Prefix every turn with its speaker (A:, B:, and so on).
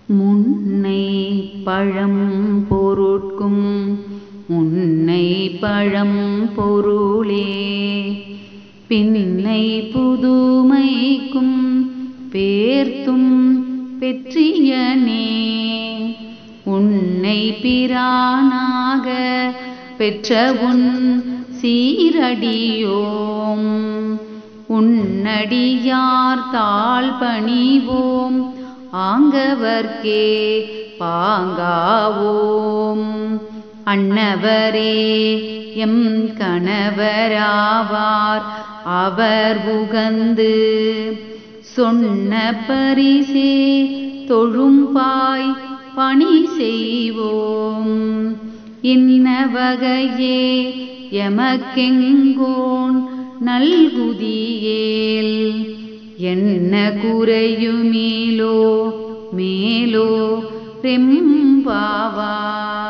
A: முன்னை பழம் பொருட்கும் முன்னை பழம் பொருளே பின்னை புதுமைக்கும் பேர்த்தும் பெற்றியனே உன்னை பிரானாக பெற்ற உன் சீரடியோம் உன்னடியார் தாழ் பணிவோம் ஆங்கவர்க்கே பாங்காவோம் அன்னவரே எம் கணவராவார் அவர் உகந்து சொன்ன பரிசே தொழும்பாய் பணி செய்வோம் இன்ன வகையே எமக்கெங்கோன் நல்குதியேல் என்ன குறையுமேலோ மேலோ ரெம்பாவாய்